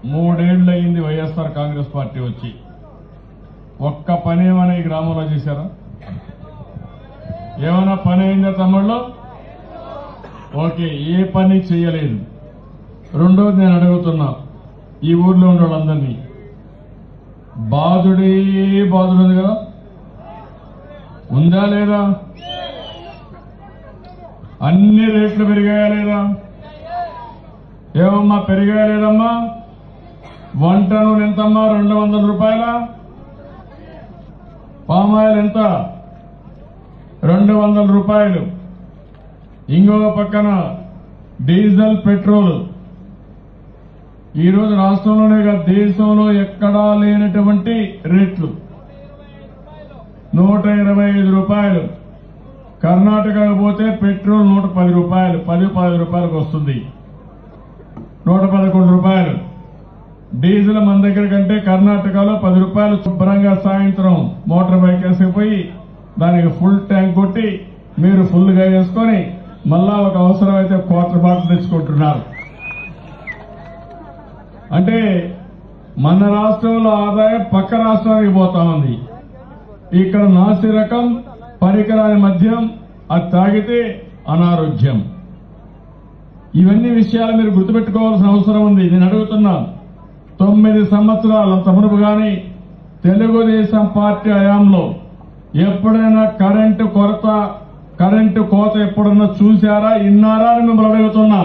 మూడేళ్లు అయింది వైఎస్ఆర్ కాంగ్రెస్ పార్టీ వచ్చి ఒక్క పని ఏమైనా ఈ గ్రామంలో చేశారా ఏమైనా పని అయిందా తమ్ముళ్ళు ఓకే ఏ పని చేయలేదు రెండోది నేను అడుగుతున్నా ఈ ఊర్లో ఉన్న వాళ్ళందరినీ బాధుడే బాధుడు ఉంది కదా ఉందా లేదా అన్ని రేట్లు పెరిగాయా లేదా ఏమమ్మా పెరిగాయా లేదమ్మా వంట నూనె ఎంతమ్మా రెండు వందల రూపాయల పామాయిల్ ఎంత రెండు వందల రూపాయలు ఇంకో పక్కన డీజిల్ పెట్రోల్ ఈరోజు రాష్ట్రంలోనే కాదు దేశంలో ఎక్కడా లేనటువంటి రేట్లు నూట ఇరవై ఐదు రూపాయలు కర్ణాటకకు పోతే పెట్రోల్ నూట పది రూపాయలు పది పది రూపాయలకు వస్తుంది నూట పదకొండు రూపాయలు డీజిల్ మన దగ్గర కంటే కర్ణాటకలో పది రూపాయలు శుభ్రంగా సాయంత్రం మోటార్ బైక్ వేసుకుపోయి దానికి ఫుల్ ట్యాంక్ కొట్టి మీరు ఫుల్ గా వేసుకొని మళ్ళా ఒక అవసరమైతే క్వార్టర్ బాటిల్ తెచ్చుకుంటున్నారు అంటే మన రాష్ట్రంలో ఆదాయం పక్క రాష్ట్రానికి పోతా ఉంది ఇక్కడ నాసి రకం పరికరాల మద్యం అది తాగితే అనారోగ్యం ఇవన్నీ విషయాలు మీరు గుర్తుపెట్టుకోవాల్సిన అవసరం ఉంది నేను అడుగుతున్నా తొమ్మిది సంవత్సరాల తమరుపు గాని తెలుగుదేశం పార్టీ హయాంలో ఎప్పుడైనా కరెంటు కొరత కరెంటు కోత ఎప్పుడన్నా చూశారా ఇన్నారా అని మిమ్మల్ని అడుగుతున్నా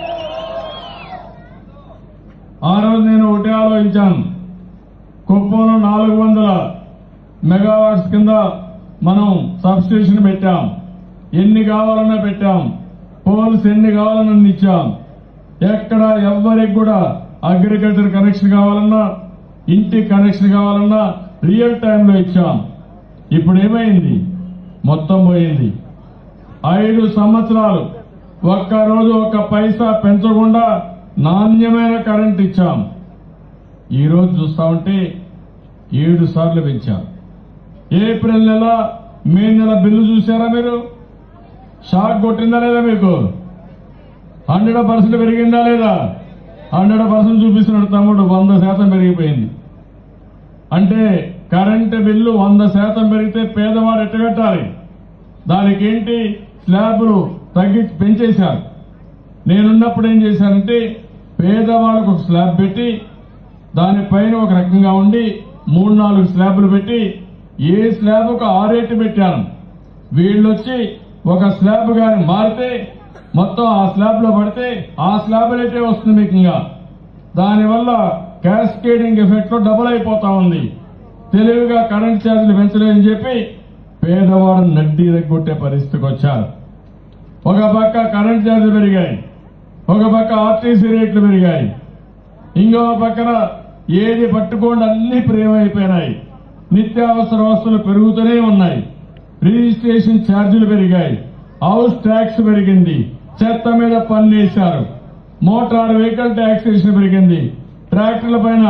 ఆ రోజు నేను ఒకటి ఆలోచించాను కుప్పంలో నాలుగు వందల మెగావాట్స్ కింద మనం సబ్స్టేషన్ పెట్టాం ఎన్ని కావాలన్నా పెట్టాం పోల్స్ ఎన్ని కావాలన్నా అన్ని ఇచ్చాం ఎక్కడ ఎవ్వరికి కూడా అగ్రికల్చర్ కనెక్షన్ కావాలన్నా ఇంటి కనెక్షన్ కావాలన్నా రియల్ టైంలో ఇచ్చాం ఇప్పుడు ఏమైంది మొత్తం పోయింది ఐదు సంవత్సరాలు ఒక్క రోజు ఒక్క పైసా పెంచకుండా నాణ్యమైన కరెంట్ ఇచ్చాం ఈ రోజు చూస్తా ఉంటే ఏడు సార్లు పెంచాం ఏప్రిల్ నెల మే నెల బిల్లు చూసారా మీరు షాక్ కొట్టిందా లేదా మీకు హండ్రెడ్ పర్సెంట్ పెరిగిందా లేదా హండ్రెడ్ పర్సెంట్ చూపిస్తున్నాడు తమ్ముడు వంద శాతం పెరిగిపోయింది అంటే కరెంటు బిల్లు వంద శాతం పెరిగితే పేదవాడు ఎట్టగట్టాలి దానికి ఏంటి స్లాబులు తగ్గి పెంచేశారు నేనున్నప్పుడు ఏం చేశానంటే పేదవాళ్ళకు ఒక స్లాబ్ పెట్టి దానిపైన ఒక రకంగా ఉండి మూడు నాలుగు స్లాబులు పెట్టి ఏ స్లాబ్ ఒక ఆరేటు పెట్టాను వీళ్ళొచ్చి ఒక స్లాబ్ గాని మారితే మొత్తం ఆ స్లాబ్ లో పడితే ఆ స్లాబ్ రేటే వస్తుంది మీకు ఇంకా దానివల్ల క్యాస్కేడింగ్ ఎఫెక్ట్ లో డబుల్ అయిపోతా ఉంది తెలివిగా కరెంట్ ఛార్జీలు పెంచలేదని చెప్పి పేదవాడు నడ్డీ రెగ్గొట్టే పరిస్థితికి వచ్చారు ఒక పక్క కరెంట్ ఛార్జీలు పెరిగాయి ఒక పక్క ఆర్టీసీ రేట్లు పెరిగాయి ఇంకో పక్కన ఏది పట్టుకోండి అన్ని ప్రేమైపోయినాయి నిత్యావసర వస్తువులు పెరుగుతూనే ఉన్నాయి రిజిస్ట్రేషన్ ఛార్జీలు పెరిగాయి హౌస్ ట్యాక్స్ పెరిగింది చెత్త మీద పన్ను వేశారు మోటార్ వెహికల్ ట్యాక్సేషన్ పెరిగింది ట్రాక్టర్ల పైన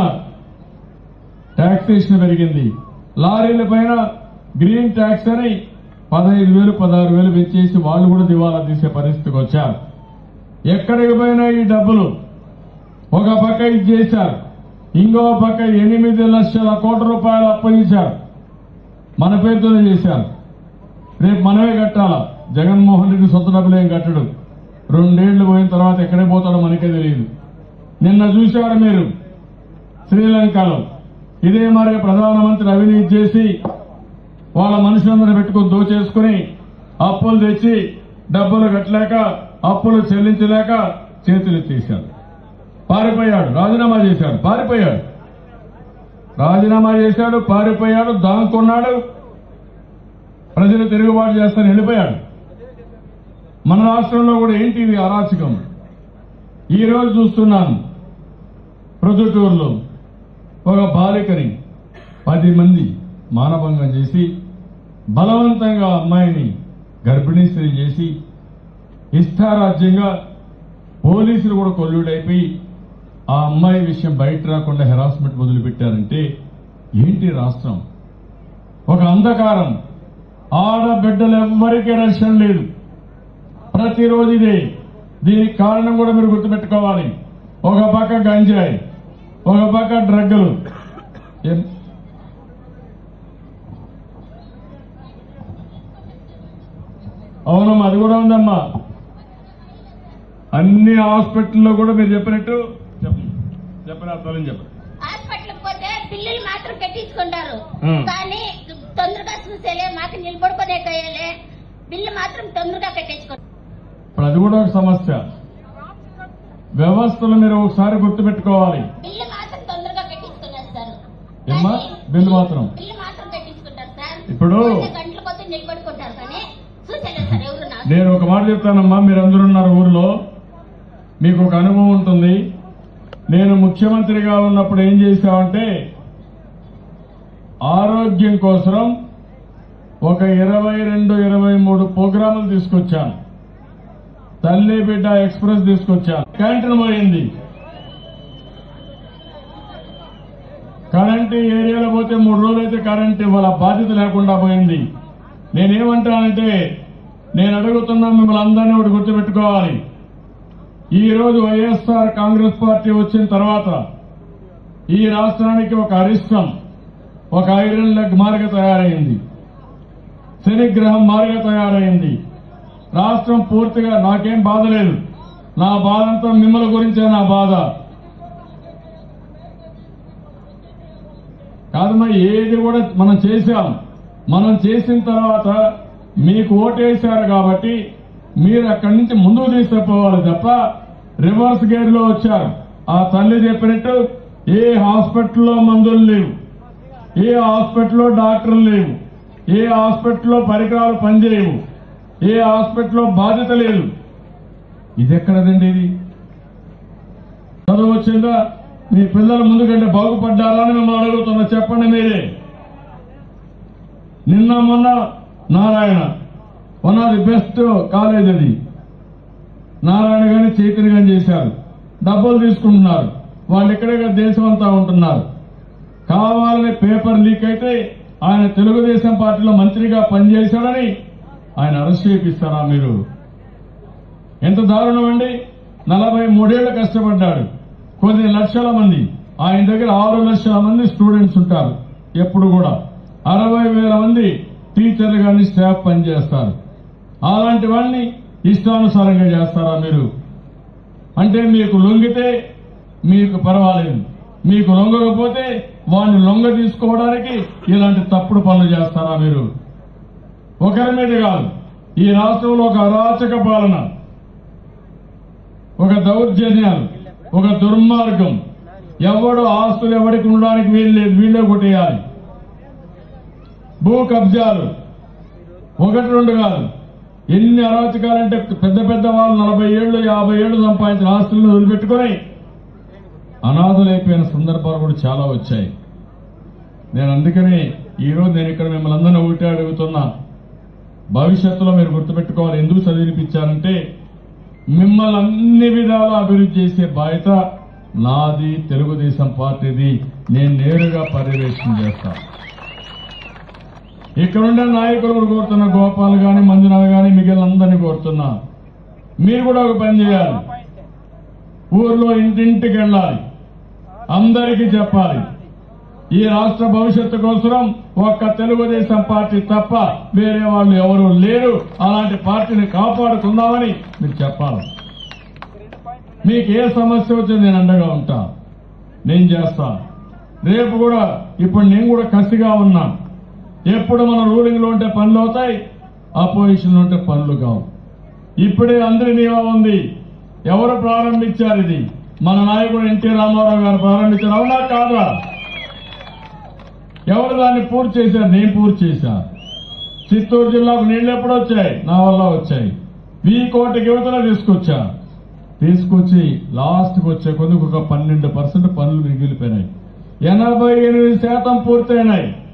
ట్యాక్సేషన్ పెరిగింది లారీల పైన గ్రీన్ ట్యాక్స్ అని పదహైదు వేలు పదహారు వేలు పెంచేసి వాళ్ళు కూడా దివాలా తీసే పరిస్థితికి వచ్చారు ఎక్కడికి పోయినా ఈ డబ్బులు ఒక పక్క ఇది చేశారు ఇంకో పక్క ఎనిమిది లక్షల కోట్ల రూపాయలు అప్పగించారు మన పేరుతోనే చేశారు రేపు మనమే కట్టాలా జగన్మోహన్ రెడ్డి సొంత డబ్బులు ఏం కట్టడు రెండేళ్లు పోయిన తర్వాత ఎక్కడికి పోతాడో మనకే తెలియదు నిన్న చూశారు మీరు శ్రీలంకలో ఇదే మరి ప్రధానమంత్రి అవినీతి చేసి వాళ్ళ మనుషులందరినీ పెట్టుకుని దోచేసుకుని అప్పులు తెచ్చి డబ్బులు కట్టలేక అప్పులు చెల్లించలేక చేతులు ఎత్తేశాడు పారిపోయాడు రాజీనామా చేశాడు పారిపోయాడు రాజీనామా చేశాడు పారిపోయాడు దాంకున్నాడు ప్రజలు తిరుగుబాటు చేస్తాను వెళ్ళిపోయాడు మన రాష్ట్రంలో కూడా ఏంటి ఇది అరాచకం ఈ రోజు చూస్తున్నాను ప్రొద్దుటూరులో ఒక బాలికని పది మంది మానభంగం చేసి బలవంతంగా అమ్మాయిని గర్భిణీ స్త్రీ చేసి ఇష్టారాజ్యంగా పోలీసులు కూడా కొల్లుడైపోయి ఆ అమ్మాయి విషయం బయట రాకుండా హెరాస్మెంట్ మొదలుపెట్టారంటే ఏంటి రాష్ట్రం ఒక అంధకారం ఆడబిడ్డలు ఎవ్వరికీ రక్షణ లేదు ప్రతిరోజు ఇదే దీనికి కారణం కూడా మీరు గుర్తుపెట్టుకోవాలి ఒక పక్క గంజాయి ఒక పక్క డ్రగ్గులు ఏం- అవునమ్మా అది కూడా ఉందమ్మా అన్ని హాస్పిటల్లో కూడా మీరు చెప్పినట్టు చెప్పండి చెప్పండి అర్థం చెప్పండి హాస్పిటల్ పోతే బిల్లులు మాత్రం కట్టించుకుంటారు Hmm. కానీ తొందరగా చూసేలే మాకు నిలబడుకునే కయ్యలే బిల్లు మాత్రం తొందరగా కట్టించుకుంటారు ఇప్పుడు అది కూడా ఒక సమస్య వ్యవస్థలు మీరు ఒకసారి గుర్తుపెట్టుకోవాలి బిల్లు మాత్రం తొందరగా కట్టించుకునేస్తారు ఏమ్మా? కానీ బిల్లు మాత్రం? బిల్లు మాత్రం కట్టించుకుంటారు సార్ ఇప్పుడు- పోతే గంటల కొద్ది నిలబడుకుంటారు కానీ చూసేలేదు సార్ ఎవరు నా నేను ఒక మాట చెప్తానమ్మా మీరందరూ ఉన్నారు ఊరిలో మీకు ఒక అనుభవం ఉంటుంది నేను ముఖ్యమంత్రిగా ఉన్నప్పుడు ఏం చేశామంటే ఆరోగ్యం కోసం ఒక ఇరవై రెండు ఇరవై మూడు ప్రోగ్రాములు తీసుకొచ్చాను తల్లి బిడ్డ ఎక్స్ప్రెస్ తీసుకొచ్చాను క్యాంటీన్ పోయింది కరెంట్ ఏరియాలో పోతే మూడు రోజులు అయితే కరెంట్ ఇవ్వాల బాధ్యత లేకుండా పోయింది నేనేమంటానంటే నేను అడుగుతున్నా మిమ్మల్ని అందరినీ ఒకటి గుర్తుపెట్టుకోవాలి ఈ రోజు వైఎస్ఆర్ కాంగ్రెస్ పార్టీ వచ్చిన తర్వాత ఈ రాష్ట్రానికి ఒక అరిష్టం ఒక ఐరన్ లెగ్ మార్గ తయారైంది శనిగ్రహం మార్గ తయారైంది రాష్ట్రం పూర్తిగా నాకేం బాధ లేదు నా బాధ అంతా మిమ్మల్ని గురించే నా బాధ కాదమ్మా ఏది కూడా మనం చేశాం మనం చేసిన తర్వాత మీకు ఓటేశారు కాబట్టి మీరు అక్కడి నుంచి ముందుకు తీసుకుపోవాలి తప్ప రివర్స్ గేర్ లో వచ్చారు ఆ తల్లి చెప్పినట్టు ఏ హాస్పిటల్లో మందులు లేవు ఏ హాస్పిటల్లో డాక్టర్లు లేవు ఏ హాస్పిటల్లో పరికరాలు పనిచేయవు ఏ హాస్పిటల్లో బాధ్యత లేదు ఇది ఎక్కడదండి ఇది చదువు వచ్చిందా మీ పిల్లలు ముందుకంటే బాగుపడ్డారా అని మిమ్మల్ని అడుగుతున్నా చెప్పండి మీరే నిన్న మొన్న Narayana one of the best college అది నారాయణ గారిని చైతన్య గారిని చేశారు డబ్బులు తీసుకుంటున్నారు వాళ్ళు ఇక్కడే కాదు దేశం అంతా ఉంటున్నారు కావాలని పేపర్ లీక్ అయితే ఆయన తెలుగుదేశం పార్టీలో మంత్రిగా పనిచేశాడని ఆయన అరెస్ట్ చేపిస్తారా మీరు ఎంత దారుణం అండి నలభై మూడేళ్లు కష్టపడ్డాడు కొన్ని లక్షల మంది ఆయన దగ్గర ఆరు లక్షల మంది స్టూడెంట్స్ ఉంటారు ఎప్పుడు కూడా అరవై వేల మంది టీచర్లు కానీ స్టాఫ్ పనిచేస్తారు అలాంటి వాడిని ఇష్టానుసారంగా చేస్తారా మీరు అంటే మీకు లొంగితే మీకు పర్వాలేదు మీకు లొంగకపోతే వాడిని లొంగ తీసుకోవడానికి ఇలాంటి తప్పుడు పనులు చేస్తారా మీరు ఒకరి మీద కాదు ఈ రాష్ట్రంలో ఒక అరాచక పాలన ఒక దౌర్జన్యాలు ఒక దుర్మార్గం ఎవడు ఆస్తులు ఎవరికి ఉండడానికి వీలు లేదు వీళ్ళే కొట్టేయాలి భూ కబ్జాలు ఒకటి రెండు కాదు ఎన్ని అరాచకాలంటే పెద్ద పెద్ద వాళ్ళు నలభై ఏళ్ళు యాభై ఏళ్ళు సంపాదించిన ఆస్తులను వదిలిపెట్టుకొని అనాథలైపోయిన సందర్భాలు కూడా చాలా వచ్చాయి నేను అందుకని ఈ రోజు నేను ఇక్కడ మిమ్మల్ని అందరినీ ఒకటే అడుగుతున్నా భవిష్యత్తులో మీరు గుర్తుపెట్టుకోవాలి ఎందుకు చదివినిపించారంటే మిమ్మల్ని అన్ని విధాలా అభివృద్ధి చేసే బాధ్యత నాది తెలుగుదేశం పార్టీది నేను నేరుగా పర్యవేక్షణ చేస్తాను ఇక్కడుండే నాయకులు కూడా కోరుతున్నా గోపాల్ గాని మంజునాథ్ గాని మిగిలిన అందరినీ కోరుతున్నా మీరు కూడా ఒక పని చేయాలి ఊర్లో ఇంటింటికి వెళ్ళాలి అందరికీ చెప్పాలి ఈ రాష్ట్ర భవిష్యత్తు కోసం ఒక్క తెలుగుదేశం పార్టీ తప్ప వేరే వాళ్ళు ఎవరు లేరు అలాంటి పార్టీని కాపాడుకుందామని మీరు చెప్పాలి మీకు ఏ సమస్య వచ్చింది నేను అండగా ఉంటా నేను చేస్తా రేపు కూడా ఇప్పుడు నేను కూడా కసిగా ఉన్నా ఎప్పుడు మన రూలింగ్ లో ఉంటే పనులు అవుతాయి అపోజిషన్ లో ఉంటే పనులు కావు ఇప్పుడే అందరి నియమం ఉంది ఎవరు ప్రారంభించారు ఇది మన నాయకుడు ఎన్టీ రామారావు గారు ప్రారంభించారు అవునా కాదా ఎవరు దాన్ని పూర్తి చేశారు నేను పూర్తి చేశా చిత్తూరు జిల్లాకు నీళ్లు ఎప్పుడు వచ్చాయి నా వల్ల వచ్చాయి వీ కోటి యువతలో తీసుకొచ్చా తీసుకొచ్చి లాస్ట్కి వచ్చే కొద్దికి ఒక పన్నెండు పర్సెంట్ పనులు మిగిలిపోయినాయి ఎనభై ఎనిమిది శాతం పూర్తయినాయి